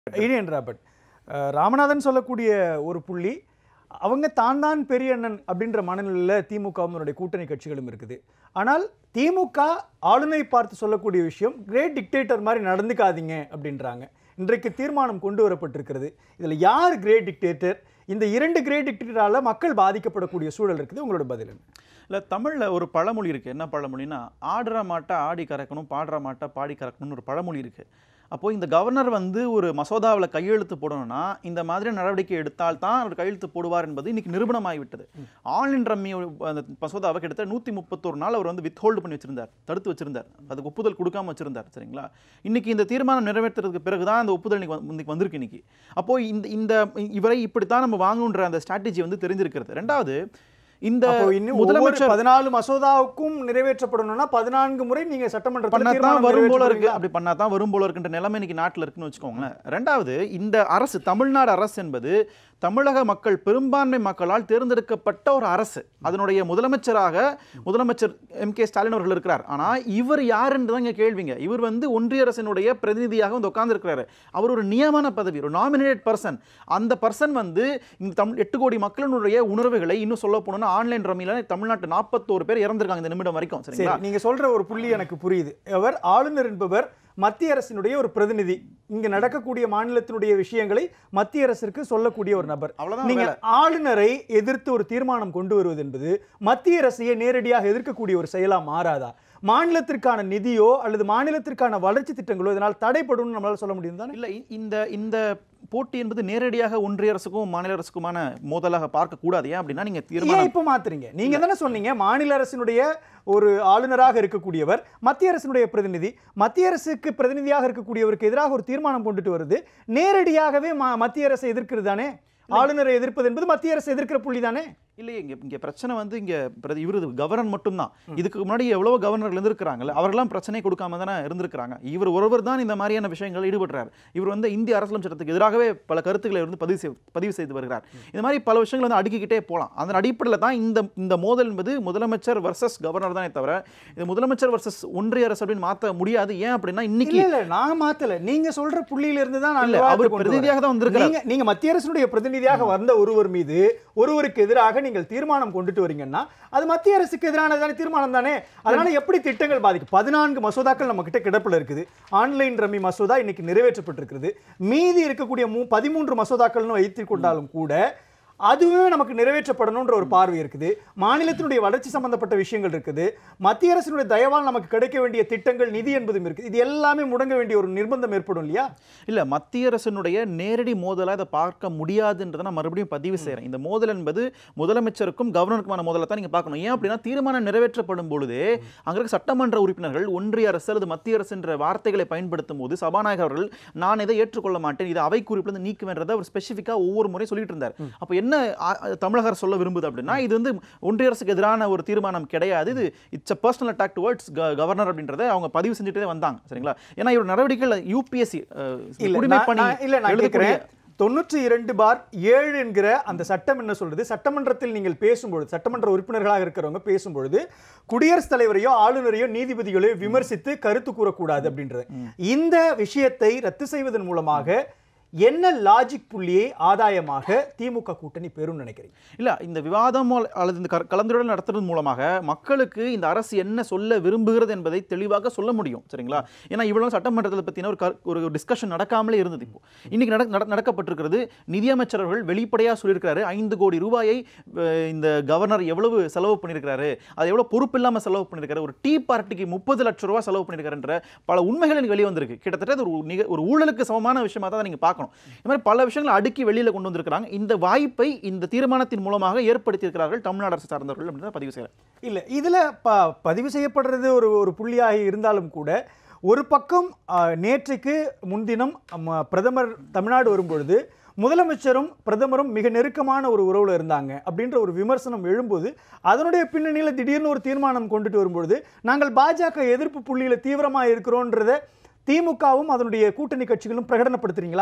Iniyan Robert அஹ், ராமநாதன் சொல்லக்கூடிய ஒரு புள்ளி அவங்க தான் தான் பெரிய அண்ணன் அப்படின்ற மனநிலையில் திமுகவும் அவருடைய கூட்டணி கட்சிகளும் இருக்குது ஆனால் திமுக ஆளுநரை பார்த்து சொல்லக்கூடிய விஷயம் கிரேட் டிக்டேட்டர் மாதிரி நடந்துக்காதீங்க அப்படின்றாங்க இன்றைக்கு தீர்மானம் கொண்டு வரப்பட்டிருக்கிறது இதில் யார் கிரேட் டிக்டேட்டர் இந்த இரண்டு கிரேட் டிக்டேட்டரால் மக்கள் பாதிக்கப்படக்கூடிய சூழல் இருக்குது உங்களோட பதில் என்ன இல்லை தமிழில் ஒரு பழமொழி இருக்குது என்ன பழமொழினா ஆடுற மாட்டை ஆடி கறக்கணும் பாடுற மாட்டை பாடி கறக்கணும்னு ஒரு பழமொழி இருக்குது அப்போது இந்த கவர்னர் வந்து ஒரு மசோதாவில் கையெழுத்து போடணும்னா இந்த மாதிரி நடவடிக்கை எடுத்தால் தான் அவர் கையெழுத்து போடுவார் என்பது இன்னைக்கு நிரூபணமாகிவிட்டது ஆன்லைன் ரம்மி அந்த மசோதாவை கிட்டத்தட்ட நூற்றி முப்பத்தொரு நாள் அவர் வந்து வித்ஹோல்டு பண்ணி வச்சிருந்தார் தடுத்து வச்சிருந்தார் அதுக்கு ஒப்புதல் கொடுக்காம வச்சிருந்தார் சரிங்களா இன்னைக்கு இந்த தீர்மானம் நிறைவேற்றுறதுக்கு பிறகு தான் அந்த ஒப்புதல் இன்னைக்கு வந்து- இன்னைக்கு வந்திருக்கு இன்னைக்கு அப்போது இந்த இந்த இவரை இப்படித்தான் நம்ம வாங்கணுன்ற அந்த ஸ்ட்ராட்டஜி வந்து தெரிஞ்சிருக்கிறது ரெண்டாவது இந்த அப்போ இன்னும் முதலமைச்சர் பதினாலு மசோதாவுக்கும் நிறைவேற்றப்படணும்னா பதினான்கு முறை நீங்க சட்டமன்றத்தில் பண்ணா தான் தீர்மானம் வரும் போல இருக்கு நிறைவேற்றப்படுவீங்களா? அப்படி பண்ணா தான் வரும் போல இருக்குன்ற நிலைமை இன்னைக்கு நாட்டில் இருக்குன்னு வச்சுக்கோங்களேன் ரெண்டாவது இந்த அரசு தமிழ்நாடு அரசு என்பது தமிழக மக்கள் பெரும்பான்மை மக்களால் தேர்ந்தெடுக்கப்பட்ட ஒரு அரசு அதனுடைய முதலமைச்சராக முதலமைச்சர் எம் கே ஸ்டாலின் அவர்கள் இருக்கிறார் ஆனா இவர் யாருன்னு தான் இங்க கேள்விங்க இவர் வந்து ஒன்றிய அரசினுடைய பிரதிநிதியாக வந்து உட்கார்ந்துருக்கிறாரு அவர் ஒரு நியமன பதவி ஒரு நாமினேட் பர்சன் அந்த பர்சன் வந்து இந்த தமிழ் எட்டு கோடி மக்களினுடைய உணர்வுகளை இன்னும் சொல்ல போனோம்னா ஆன்லைன் ரம்மியில தமிழ்நாட்டு நாற்பத்தோரு பேர் இறந்திருக்காங்க இந்த நிமிடம் வரைக்கும் சரிங்களா சரி நீங்க சொல்ற ஒரு புள்ளி எனக்கு புரியுது அவர் ஆளுநர் என்பவர் மத்திய அரசினுடைய ஒரு பிரதிநிதி இங்க நடக்கக்கூடிய மாநிலத்தினுடைய விஷயங்களை மத்திய அரசிற்கு சொல்லக்கூடிய ஒரு நபர் அவ்வளவுதான் நீங்க வேலை. ஆளுநரை எதிர்த்து ஒரு தீர்மானம் கொண்டு வருவது என்பது மத்திய அரசையே நேரடியாக எதிர்க்கக்கூடிய ஒரு செயலா மாறாதா மாநிலத்திற்கான நிதியோ அல்லது மாநிலத்திற்கான வளர்ச்சி திட்டங்களோ இதனால் தடைப்படும் நம்மளால சொல்ல முடியும் தானே இல்ல இ- இந்த இந்த போட்டி என்பது நேரடியாக ஒன்றிய அரசுக்கும் மாநில அரசுக்குமான மோதலாக பார்க்க கூடாது ஏன் அப்படின்னா நீங்க ஏன் தீர்மானம் இப்ப மாத்துறீங்க நீங்க தானே சொன்னீங்க மாநில அரசினுடைய ஒரு ஆளுநராக இருக்கக்கூடியவர் மத்திய அரசினுடைய பிரதிநிதி மத்திய அரசுக்கு பிரதிநிதியாக இருக்கக்கூடியவருக்கு எதிராக ஒரு தீர்மானம் கொண்டுட்டு வருது நேரடியாகவே ம- மத்திய அரசை எதிர்க்கிறது தானே ஆளுநரை எதிர்ப்பது என்பது மத்திய அரசு எதிர்க்கிற புள்ளி தானே இல்லையே இங்க இங்க பிரச்சனை வந்து இங்க பிரதி இவரு கவர்னர் மட்டும்தான் இதுக்கு முன்னாடி எவ்வளவு கவர்னர்கள் இருந்திருக்கிறாங்கல்ல அவர்கள்லாம் பிரச்சனை கொடுக்காம தானே இருந்திருக்கிறாங்க இவர் ஒருவர் தான் இந்த மாதிரியான விஷயங்கள் ஈடுபடுறார் இவர் வந்து இந்திய அரசியலம் சட்டத்துக்கு எதிராகவே பல கருத்துக்களை வந்து பதிவு செய் பதிவு செய்து வருகிறார் இந்த மாதிரி பல விஷயங்கள் வந்து அடுக்கிக்கிட்டே போகலாம் அதன் அடிப்படையில் தான் இந்த இந்த மோதல் என்பது முதலமைச்சர் வர்சஸ் கவர்னர் தானே தவிர இது முதலமைச்சர் வர்சஸ் ஒன்றிய அரசு அப்படின்னு மாற்ற முடியாது ஏன் அப்படின்னா இன்னைக்கு இல்ல இல்ல நான் மாத்தல நீங்க சொல்ற புள்ளியில இருந்து தான் நான் இல்ல விவாதத்தை அவர் கொண்டு வரேன். பிரதிநிதியாக தான் வந்திருக்கிறார் நீங்க நீங்க மத்திய அரசினுடைய பிரதிநிதியாக வந்த ஒருவர் மீது ஒருவருக்கு எதிராக நீங்கள் தீர்மானம் கொண்டுட்டு வரீங்கன்னா அது மத்திய அரசுக்கு எதிரானதான தீர்மானம் தானே அதனால எப்படி திட்டங்கள் பாதிக்கும் பதினான்கு மசோதாக்கள் நம்ம கிட்ட கிடப்பில் இருக்குது ஆன்லைன் ரம்மி மசோதா இன்னைக்கு நிறைவேற்றப்பட்டிருக்கிறது மீதி இருக்கக்கூடிய மூ பதிமூன்று மசோதாக்கள்னு வைத்துக் கொண்டாலும் கூட அதுவே நமக்கு நிறைவேற்றப்படணுன்ற ஒரு பார்வை இருக்குது மாநிலத்தினுடைய வளர்ச்சி சம்பந்தப்பட்ட விஷயங்கள் இருக்குது மத்திய அரசினுடைய தயவால் நமக்கு கிடைக்க வேண்டிய திட்டங்கள் நிதி என்பதும் இருக்குது இது எல்லாமே முடங்க வேண்டிய ஒரு நிர்பந்தம் ஏற்படும் இல்லையா இல்ல மத்திய அரசினுடைய நேரடி மோதலா இதை பார்க்க முடியாதுன்றதை நான் மறுபடியும் பதிவு செய்றேன் இந்த மோதல் என்பது முதலமைச்சருக்கும் கவர்னருக்குமான மோதலை தான் நீங்க பார்க்கணும் ஏன் அப்படின்னா தீர்மானம் நிறைவேற்றப்படும் பொழுதே அங்க இருக்க சட்டமன்ற உறுப்பினர்கள் ஒன்றிய அரசு அல்லது மத்திய அரசு என்ற வார்த்தைகளை பயன்படுத்தும் போது சபாநாயகர் அவர்கள் நான் இதை ஏற்றுக்கொள்ள மாட்டேன் இதை அவை குறிப்பிலிருந்து நீக்குவேன்றதை அவர் ஸ்பெசிஃபிக்கா ஒவ்வொரு முறை சொல்லிட்டு இருந்தார் அப்ப என்ன ஆ, தமிழக அரசு சொல்ல விரும்புது அப்படின்னா இது வந்து ஒன்றிய அரசுக்கு எதிரான ஒரு தீர்மானம் கிடையாது இது it's a personal attack towards governor அப்படின்றத அவங்க பதிவு செஞ்சுட்டே வந்தாங்க சரிங்களா ஏன்னா இவர் நடவடிக்கைகள் யூபிஎஸ்சி இல்ல குடிமை நான்- பணி நான்- இல்ல நான் எழுதக்கூடிய- கேட்கிறேன் தொண்ணூற்றி இரண்டு பார் ஏழு என்கிற அந்த சட்டம் என்ன சொல்றது சட்டமன்றத்தில் நீங்கள் பேசும்பொழுது சட்டமன்ற உறுப்பினர்களாக இருக்கிறவங்க பேசும்பொழுது குடியரசுத் தலைவரையோ ஆளுநரையோ நீதிபதிகளையோ விமர்சித்து கருத்து கூறக்கூடாது அப்படின்றது இந்த விஷயத்தை ரத்து செய்வதன் மூலமாக என்ன லாஜிக் புள்ளியை ஆதாயமாக திமுக கூட்டணி பெறும் நினைக்கிறீங்க இல்ல இந்த விவாதம் அல்ல- அல்லது இந்த கர- கலந்துரையாடல் நடத்துறது மூலமாக மக்களுக்கு இந்த அரசு என்ன சொல்ல விரும்புகிறது என்பதை தெளிவாக சொல்ல முடியும் சரிங்களா ஏன்னா இவ்வளவு சட்டமன்றத்தில் பத்தின ஒரு கரு- ஒரு டிஸ்கஷன் நடக்காமலே இருந்தது இப்போ இன்னைக்கு நட- நட- நடக்கப்பட்டிருக்கிறது நிதியமைச்சர் அவர்கள் வெளிப்படையாக சொல்லியிருக்கிறாரு ஐந்து கோடி ரூபாயை அஹ், இந்த கவர்னர் எவ்வளவு செலவு பண்ணியிருக்கிறாரு அது எவ்வளவு பொறுப்பு இல்லாம செலவு பண்ணியிருக்காரு ஒரு டீ பார்ட்டிக்கு முப்பது லட்சம் ரூபாய் செலவு பண்ணியிருக்காருன்ற பல உண்மைகள் எனக்கு வெளியே வந்திருக்கு கிட்டத்தட்ட அது ஒரு நிக- ஒரு ஊழலுக்கு சமமான விஷயமா தான் நீங்க பார்க்கணும் இந்த மாதிரி பல விஷயங்களை அடுக்கி வெளியில கொண்டு வந்திருக்கிறாங்க இந்த வாய்ப்பை இந்த தீர்மானத்தின் மூலமாக ஏற்படுத்தியிருக்கிறார்கள் தமிழ்நாடு அரசு சார்ந்தவர்கள் அப்படின்னு பதிவு செய்கிறேன் இல்ல இதுல ப பதிவு செய்யப்படுறது ஒரு ஒரு புள்ளியாக இருந்தாலும் கூட ஒரு பக்கம் ஆ, நேற்றைக்கு முன்தினம் ம, பிரதமர் தமிழ்நாடு வரும்பொழுது முதலமைச்சரும் பிரதமரும் மிக நெருக்கமான ஒரு உறவுல இருந்தாங்க அப்படின்ற ஒரு விமர்சனம் எழும்போது அதனுடைய பின்னணியில் திடீர்னு ஒரு தீர்மானம் கொண்டுட்டு வரும்பொழுது நாங்கள் பாஜக எதிர்ப்பு புள்ளியில தீவிரமா இருக்கிறோன்றத திமுகவும் அதனுடைய கூட்டணி கட்சிகளும் பிரகடனப்படுத்துறீங்களா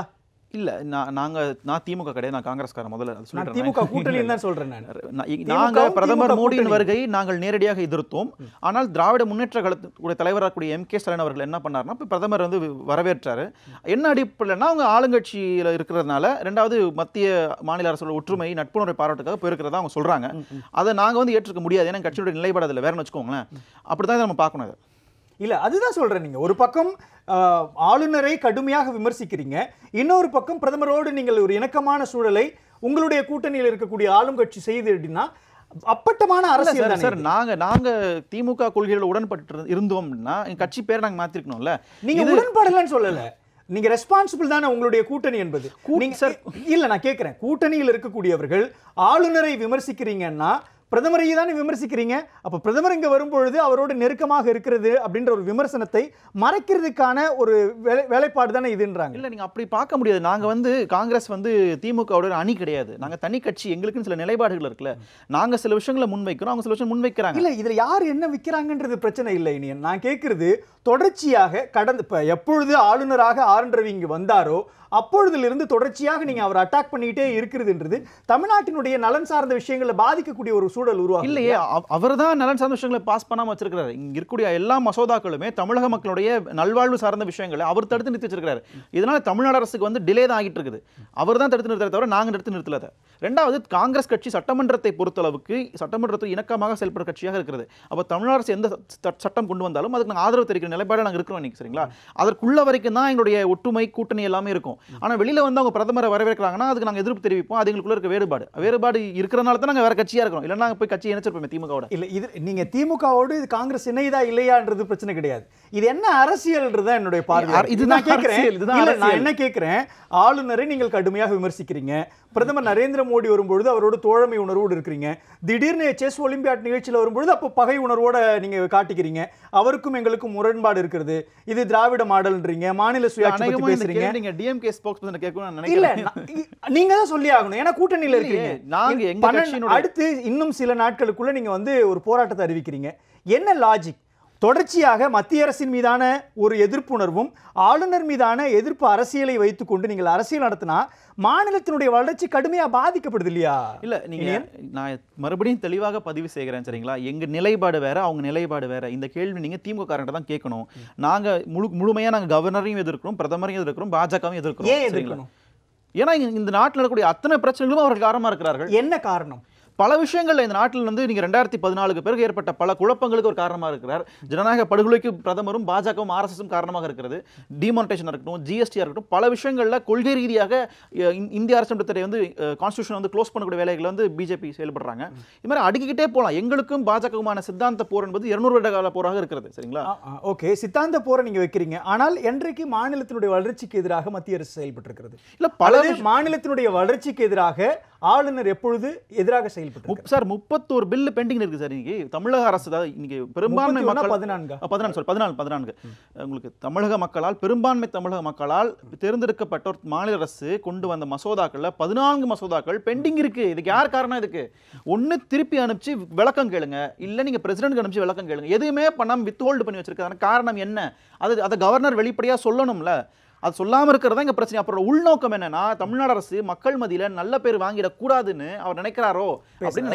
இல்ல நான் நாங்க நான் திமுக கிடையாது நான் காங்கிரஸ்காரன் முதல்ல அது நான் சொல்லிடுறேன். திமுக கூட்டணின்னு தான் சொல்றேன் நான் நா- இ- திமுகவும் நாங்க பிரதமர் திமுக மோடியின் கூட்டணி. வருகை நாங்கள் நேரடியாக எதிர்த்தோம் ஆனால் திராவிட முன்னேற்ற கழகத்துடைய தலைவராக கூடிய எம் கே ஸ்டாலின் அவர்கள் என்ன பண்ணாருன்னா இப்ப பிரதமர் வந்து வி- வரவேற்றாரு என்ன அடிப்படையில்னா அவங்க ஆளுங்கட்சியில இருக்கிறதுனால ரெண்டாவது மத்திய மாநில அரசோட ஒற்றுமை நட்புணர்வை பாராட்டுக்காக போயிருக்கிறதா அவங்க சொல்றாங்க அதை நாங்க வந்து ஏற்றுக்க முடியாது ஏன்னா கட்சியோட நிலைப்பாடு அதில் வேறன்னு வச்சுக்கோங்களேன் அப்படிதான் இதை நம்ம பார்க்கணும் அதை இல்ல அதுதான் சொல்றேன் நீங்க ஒரு பக்கம் ஆஹ், ஆளுநரை கடுமையாக விமர்சிக்கிறீங்க இன்னொரு பக்கம் பிரதமரோடு நீங்கள் ஒரு இணக்கமான சூழலை உங்களுடைய கூட்டணியில் இருக்கக்கூடிய ஆளும் கட்சி செய்து அப்படின்னா அப்பட்டமான இல்ல அரசியல் சார் தானே சார் இது. நாங்க நாங்க திமுக கொள்கைகள் உடன்பட்டு இரு- இருந்தோம்னா எங்க கட்சி பேரை நாங்க மாத்திருக்கணும்ல நீங்க உடன்பாடலன்னு சொல்லல நீங்க ரெஸ்பான்சிபிள் தானே உங்களுடைய கூட்டணி என்பது கூ- நீங்க சார். இல்ல நான் கேட்கிறேன் கூட்டணியில் இருக்கக்கூடியவர்கள் ஆளுநரை விமர்சிக்கிறீங்கன்னா பிரதமரையே தானே விமர்சிக்கிறீங்க அப்ப பிரதமர் இங்க வரும்பொழுது அவரோடு நெருக்கமாக இருக்கிறது அப்படின்ற ஒரு விமர்சனத்தை மறைக்கிறதுக்கான ஒரு வேலை வேலைப்பாடு தானே இதுன்றாங்க இல்ல நீங்க அப்படி பார்க்க முடியாது நாங்க வந்து காங்கிரஸ் வந்து திமுகவோட ஒரு அணி கிடையாது நாங்க தனி கட்சி எங்களுக்குன்னு சில நிலைப்பாடுகள் இருக்குல்ல நாங்க சில விஷயங்களை முன்வைக்கிறோம் அவங்க சில விஷயம் முன்வைக்கிறாங்க இல்ல இதுல யார் என்ன விக்கிறாங்கன்றது பிரச்சனை இல்லை இனியன் நான் கேட்கிறது தொடர்ச்சியாக கடந்த இப்ப எப்பொழுது ஆளுநராக ஆர் என் ரவி இங்க வந்தாரோ அப்பொழுதிலிருந்து தொடர்ச்சியாக நீங்க அவர் அட்டாக் பண்ணிக்கிட்டே இருக்கிறதுன்றது தமிழ்நாட்டினுடைய நலன் சார்ந்த விஷயங்களை பாதிக்கக்கூடிய ஒரு சூழல் உருவாகும் இல்லையே அவர் தான் நலன் சார்ந்த விஷயங்களை பாஸ் பண்ணாம வச்சிருக்காரு இங்க இருக்கக்கூடிய எல்லா மசோதாக்களுமே தமிழக மக்களுடைய நல்வாழ்வு சார்ந்த விஷயங்களை அவர் தடுத்து நிறுத்தி வச்சிருக்காரு இதனால தமிழ்நாடு அரசுக்கு வந்து டிலே தான் ஆகிட்டு இருக்குது அவர் தான் தடுத்து நிறுத்தலை தவிர நாங்க நிறுத்தி நிறுத்தல அதை. ரெண்டாவது காங்கிரஸ் கட்சி சட்டமன்றத்தை பொறுத்தளவுக்கு சட்டமன்றத்தில் இணக்கமாக செயல்படுற கட்சியாக இருக்கிறது அப்ப தமிழ்நாடு அரசு எந்த சட்ட- சட்டம் கொண்டு வந்தாலும் அதுக்கு நாங்க ஆதரவு தெரிவிக்கிற நிலைப்பாடு நாங்க இருக்கிறோம் இன்னைக்கு சரிங்களா அதற்குள்ள வரைக்கும் தான் எங்களுடைய ஒற்றுமை கூட்டணி எல்லாமே இருக்கும் ஆனா வெளியில வந்து அவங்க பிரதமரை வரவேற்கிறாங்கன்னா அதுக்கு நாங்க எதிர்ப்பு தெரிவிப்போம் அது எங்களுக்குள்ள இருக்க வேறுபாடு வேறுபாடு இருக்கிறனால தான் நாங்க வேற கட்சியா இருக்கிறோம் இல்லைன்னா நாங்க போய் கட்சி இணைச்சிருப்போம் திமுகவோட இல்ல இது நீங்க திமுகவோடு இது காங்கிரஸ் இணையதா இல்லையான்றது பிரச்சனை கிடையாது இது என்ன அரசியல்ன்றதா என்னுடைய பார்வை அர- இதுதான் நான் கேட்கிறேன் அரசியல், இதுதான் இல்ல, நான் அரசியல். என்ன கேட்கிறேன் ஆளுநரை நீங்கள் கடுமையாக விமர்சிக்கிறீங்க பிரதமர் நரேந்திர மோடி வரும்பொழுது அவரோட தோழமை உணர்வோடு இருக்கிறீங்க திடீர்னு செஸ் ஒலிம்பியாட் நிகழ்ச்சியில் வரும்பொழுது அப்போ பகை உணர்வோட நீங்க காட்டிக்கிறீங்க அவருக்கும் எங்களுக்கும் முரண்பாடு இருக்கிறது இது திராவிட மாடல்ன்றீங்க மாநில சுயாட்சி பத்தி அநேகமா இந்த பேசுறீங்க கேள்வி நீங்க டிஎம்கே ஸ்போக்ஸ் பர்சன் கேட்கணும்னு நான் இல்ல நினைக்கிறேன் நான் இ- நீங்க தான் சொல்லி ஆகணும் ஏன்னா கூட்டணியில இருக்கீங்க இல்லையே, நாங்க எங்க பன்னெண்டு- கட்சியினுடைய- அடுத்து இன்னும் சில நாட்களுக்குள்ள நீங்க வந்து ஒரு போராட்டத்தை அறிவிக்கிறீங்க என்ன லாஜிக் தொடர்ச்சியாக மத்திய அரசின் மீதான ஒரு எதிர்ப்புணர்வும் ஆளுநர் மீதான எதிர்ப்பு அரசியலை வைத்துக்கொண்டு நீங்கள் அரசியல் நடத்தினா மாநிலத்தினுடைய வளர்ச்சி கடுமையா பாதிக்கப்படுது இல்லையா இல்ல நீங்க நான் மறுபடியும் தெளிவாக பதிவு செய்கிறேன் சரிங்களா எங்க நிலைப்பாடு வேற அவங்க நிலைப்பாடு வேற இந்த கேள்வி நீங்க திமுக காரங்க தான் கேட்கணும் நாங்க முழு முழுமையா நாங்க கவர்னரையும் எதிர்க்கிறோம் பிரதமரையும் எதிர்க்கிறோம் பாஜகவும் எதிர்க்கிறோம் ஏன் சரிங்களா? எதிர்க்கணும் ஏன்னா இங்க இந்த நாட்டில் இருக்கக்கூடிய அத்தனை பிரச்சனைகளும் அவர்கள் காரணமா இருக்கிறார்கள் என்ன காரணம் பல விஷயங்கள்ல இந்த நாட்டில் வந்து நீங்க ரெண்டாயிரத்தி பதினாலுக்கு பிறகு ஏற்பட்ட பல குழப்பங்களுக்கு ஒரு காரணமா இருக்கிறார் ஜனநாயக படுகொலைக்கு பிரதமரும் பாஜகவும் ஆர்எஸ்எஸும் காரணமாக இருக்கிறது டிமானிட்டேஷன் இருக்கட்டும் ஜிஎஸ்டியா இருக்கட்டும் பல விஷயங்கள்ல கொள்கை ரீதியாக அஹ், இந்- இந்திய அரசு வந்து கான்ஸ்டியூஷன் வந்து க்ளோஸ் பண்ணக்கூடிய வேலைகளை வந்து பிஜேபி செயல்படுறாங்க இது மாதிரி அடுக்கிக்கிட்டே போலாம் எங்களுக்கும் பாஜகவுமான சித்தாந்த போர் என்பது இருநூறு வருட கால போராக இருக்கிறது சரிங்களா ஓகே சித்தாந்த போரை நீங்க வைக்கிறீங்க ஆனால் என்றைக்கு மாநிலத்தினுடைய வளர்ச்சிக்கு எதிராக மத்திய அரசு செயல்பட்டு இருக்கிறது இல்ல பல அல்லது மாநிலத்தினுடைய வளர்ச்சிக்கு எதிராக ஆளுநர் எப்பொழுது எதிராக செயல்பட்டு முப்- சார் முப்பத்தோரு பில் பெண்டிங் இருக்கு சார் இன்னைக்கு தமிழக அரசு தான் இன்னைக்கு பெரும்பான்மை மக்கள் பதினான்கா அஹ் பதினான்கு சாரி பதினாலு பதினான்கு உங்களுக்கு தமிழக மக்களால் பெரும்பான்மை தமிழக மக்களால் தேர்ந்தெடுக்கப்பட்ட ஒரு மாநில அரசு கொண்டு வந்த மசோதாக்கள்ல பதினான்கு மசோதாக்கள் பெண்டிங் இருக்கு இதுக்கு யார் காரணம் இதுக்கு ஒண்ணு திருப்பி அனுப்பிச்சு விளக்கம் கேளுங்க இல்ல நீங்க பிரசிடென்ட் அனுப்பிச்சு விளக்கம் கேளுங்க எதுவுமே பண்ணாம வித் ஹோல்டு பண்ணி வச்சிருக்கான காரணம் என்ன அது அதை கவர்னர் வெளிப்படையா சொல்லணும்ல அது சொல்லாம இருக்கிறதா இங்க பிரச்சனை அப்புறம் உள்நோக்கம் என்னன்னா தமிழ்நாடு அரசு மக்கள் மத்தியில நல்ல பேர் வாங்கிடக்கூடாதுன்னு அவர் நினைக்கிறாரோ அப்படின்னு